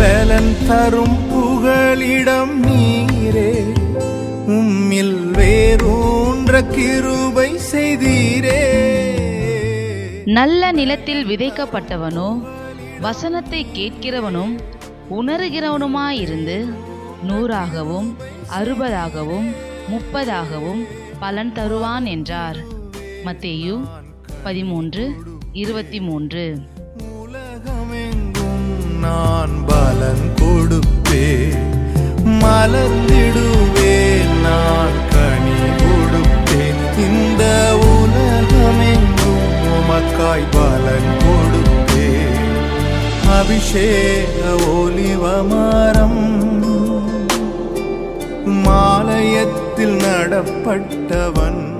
பலன் தரும் புகழிடம் நீரே உம்மில் வேரூன்ற கிருபை செய்தீரே நல்ல நிலத்தில் விதைக்கப்பட்டவனோ வசனத்தை கேட்கிறவனும் உணர்கிறவனுமாயிருந்து நூறாகவும் அறுபதாகவும் முப்பதாகவும் பலன் தருவான் என்றார் மத்தேயு பதிமூன்று இருபத்தி மூன்று உலகமெங்கும் நான் பலன் கொடுப்பேன் மலர்ந்திடுவேன் நான் கனி கொடுப்பேன் இந்த உலகமெங்கும் உமக்காய் பலன் கொடுப்பேன் அபிஷேக ஒலிவமரம் மாலயத்தில் நடப்பட்டவன்